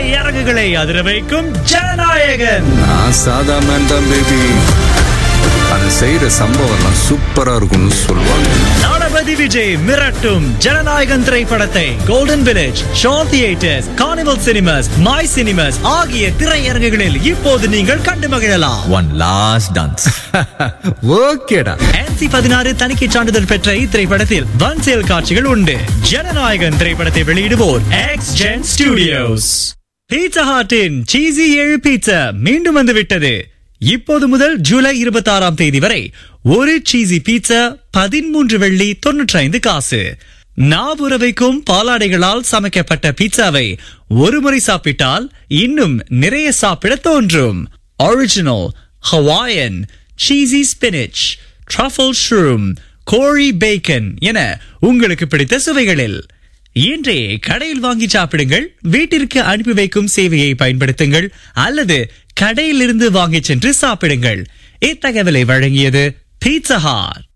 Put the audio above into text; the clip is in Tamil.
திரையரங்குகளை அதிர வைக்கும் ஜனநாயகன் நான் சாதா மேன் தான் பேபி அது செய்யற சம்பவம்லாம் சூப்பரா இருக்கும்னு சொல்லுவாங்க தளபதி விஜய் மிரட்டும் ஜனநாயகன் திரைப்படத்தை golden village show theatres carnival cinemas my cinemas ஆகிய திரையரங்குகளில் இப்போது நீங்கள் கண்டு மகிழலாம் ஒன் லாஸ்ட் டான்ஸ் ஓகேடா NC பதினாறு தணிக்கை சான்றிதழ் பெற்ற இத்திரைப்படத்தில் வன் செயல் காட்சிகள் உண்டு ஜனநாயகன் திரைப்படத்தை வெளியிடுவோர் எக்ஸ் ஜென் ஸ்டுடியோஸ் பீட்சா ஹாட்டின் சீசி ஏழு பீட்சா மீண்டும் வந்து விட்டது இப்போது முதல் ஜூலை இருபத்தி ஆறாம் தேதி வரை ஒரு சீசி பீட்சா பதிமூன்று வெள்ளி தொன்னூற்றி ஐந்து காசு நாவுற வைக்கும் பாலாடைகளால் சமைக்கப்பட்ட பீட்சாவை ஒரு முறை சாப்பிட்டால் இன்னும் நிறைய சாப்பிட தோன்றும் original Hawaiian cheesy spinach truffle shroom கோழி பேக்கன் என உங்களுக்கு பிடித்த சுவைகளில் இன்றே கடையில் வாங்கி சாப்பிடுங்கள் வீட்டிற்கு அனுப்பி வைக்கும் சேவையை பயன்படுத்துங்கள் அல்லது கடையிலிருந்து வாங்கிச் சென்று சாப்பிடுங்கள் இத்தகவலை வழங்கியது பீட்சா ஹாட்